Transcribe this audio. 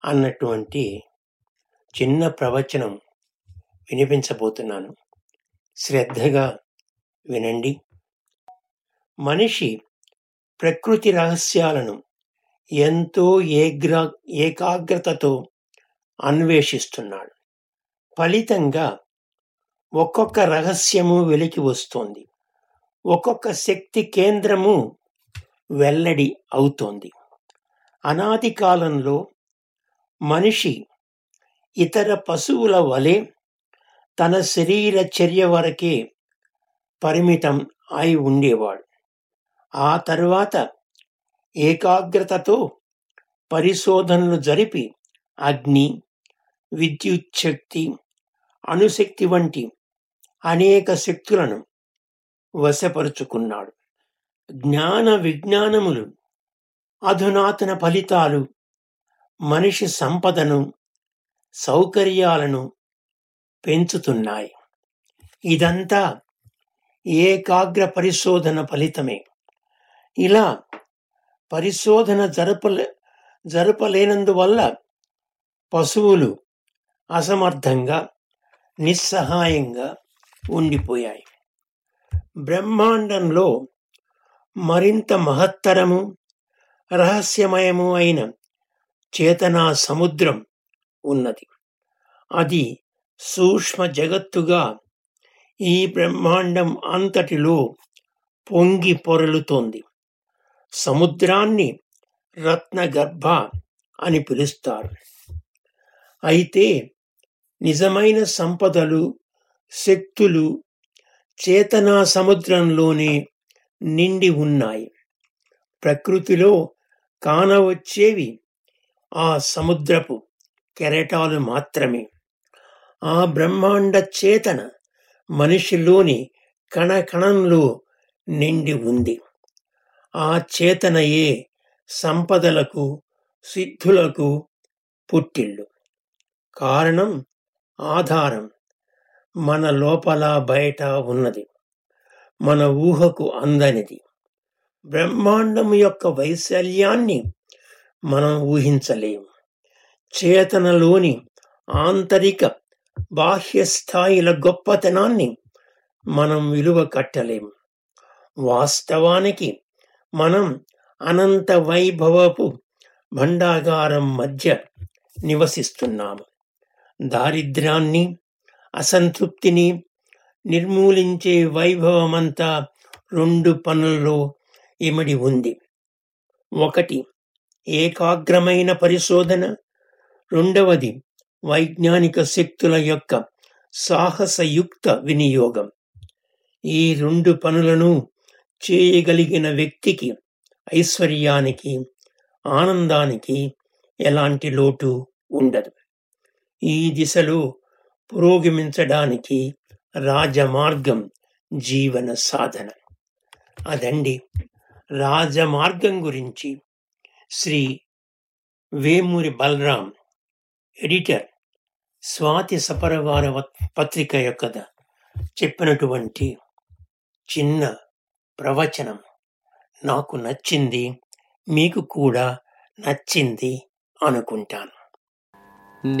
అన్నటువంటి చిన్న ప్రవచనం వినిపించబోతున్నాను శ్రద్ధగా వినండి మనిషి ప్రకృతి రహస్యాలను ఎంతో ఏగ్రా ఏకాగ్రతతో అన్వేషిస్తున్నాడు ఫలితంగా ఒక్కొక్క రహస్యము వెలికి వస్తోంది ఒక్కొక్క శక్తి కేంద్రము వెల్లడి అవుతోంది అనాది కాలంలో మనిషి ఇతర పశువుల వలె తన శరీర చర్య వరకే పరిమితం అయి ఉండేవాడు ఆ తరువాత ఏకాగ్రతతో పరిశోధనలు జరిపి అగ్ని విద్యుత్ శక్తి అణుశక్తి వంటి అనేక శక్తులను వశపరుచుకున్నాడు జ్ఞాన విజ్ఞానములు అధునాతన ఫలితాలు మనిషి సంపదను సౌకర్యాలను పెంచుతున్నాయి ఇదంతా ఏకాగ్ర పరిశోధన ఫలితమే ఇలా పరిశోధన జరపలే జరపలేనందువల్ల పశువులు అసమర్థంగా నిస్సహాయంగా ఉండిపోయాయి బ్రహ్మాండంలో మరింత మహత్తరము రహస్యమయము అయిన చేతనా సముద్రం ఉన్నది అది సూక్ష్మ జగత్తుగా ఈ బ్రహ్మాండం అంతటిలో పొంగి పొరలుతోంది సముద్రాన్ని రత్నగర్భ అని పిలుస్తారు అయితే నిజమైన సంపదలు శక్తులు చేతనా సముద్రంలోనే నిండి ఉన్నాయి ప్రకృతిలో కానవచ్చేవి ఆ సముద్రపు కెరటాలు మాత్రమే ఆ బ్రహ్మాండ చేతన మనిషిలోని కణకణంలో నిండి ఉంది ఆ చేతనయే సంపదలకు సిద్ధులకు పుట్టిల్లు కారణం ఆధారం మన లోపల బయట ఉన్నది మన ఊహకు అందనిది బ్రహ్మాండం యొక్క వైశాల్యాన్ని మనం ఊహించలేము చేతనలోని ఆంతరిక బాహ్య స్థాయిల గొప్పతనాన్ని మనం విలువ కట్టలేము వాస్తవానికి మనం అనంత వైభవపు భండాగారం మధ్య నివసిస్తున్నాము దారిద్ర్యాన్ని అసంతృప్తిని నిర్మూలించే వైభవమంతా రెండు పనుల్లో ఇమిడి ఉంది ఒకటి ఏకాగ్రమైన పరిశోధన రెండవది వైజ్ఞానిక శక్తుల యొక్క సాహసయుక్త వినియోగం ఈ రెండు పనులను చేయగలిగిన వ్యక్తికి ఐశ్వర్యానికి ఆనందానికి ఎలాంటి లోటు ఉండదు ఈ దిశలో పురోగమించడానికి రాజమార్గం జీవన సాధన అదండి రాజమార్గం గురించి శ్రీ వేమూరి బలరాం ఎడిటర్ స్వాతి సపరవార పత్రిక యొక్క చెప్పినటువంటి చిన్న ప్రవచనం నాకు నచ్చింది మీకు కూడా నచ్చింది అనుకుంటాను